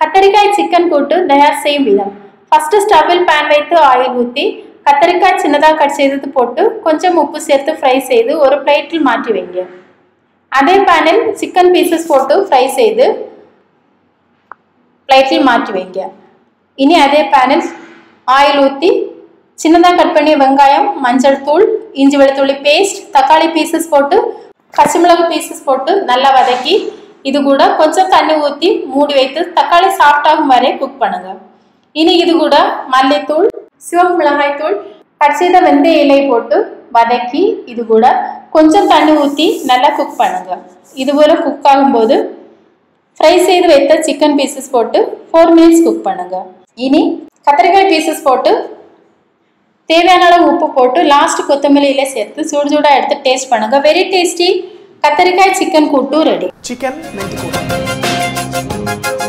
கத்தரிக்காய் சிக்கன் கூட்டு தயார் செய்யும் விதம் ஃபர்ஸ்ட் ஸ்டவ்வில் பேன் வைத்து ஆயில் ஊற்றி கத்தரிக்காய் சின்னதாக கட் செய்தது போட்டு கொஞ்சம் உப்பு சேர்த்து ஃப்ரை செய்து ஒரு பிளேட்டில் மாற்றி வைங்க அதே பேனில் சிக்கன் பீசஸ் போட்டு ஃப்ரை செய்து பிளேட்டில் மாற்றி வைங்க இனி அதே பேனில் ஆயில் ஊற்றி சின்னதாக கட் பண்ணிய வெங்காயம் மஞ்சள் தூள் இஞ்சி வெளுத்துள்ளி பேஸ்ட் தக்காளி பீசஸ் போட்டு பச்சை மிளகு பீசஸ் போட்டு நல்லா வதக்கி இது கூட கொஞ்சம் தண்ணி ஊற்றி மூடி வைத்து தக்காளி சாஃப்டாகும் வரை குக் பண்ணுங்க இனி இது கூட மல்லித்தூள் சிவப்பு மிளகாய் தூள் கட் செய்த வெந்தய இலை போட்டு வதக்கி இது கூட கொஞ்சம் தண்ணி ஊற்றி நல்லா குக் பண்ணுங்க இது போல குக் ஆகும்போது ஃப்ரை செய்து வைத்த சிக்கன் பீசஸ் போட்டு ஃபோர் மினிட்ஸ் குக் பண்ணுங்க இனி கத்திரிக்காய் பீசஸ் போட்டு தேவையான அளவு உப்பு போட்டு லாஸ்ட் கொத்தமல்லியில சேர்த்து சுடு சூடாக எடுத்து டேஸ்ட் பண்ணுங்க வெரி டேஸ்டி கத்திரிக்காய் சிக்கன் கூட்டு ரெடி చికెన్ మెంతి కూర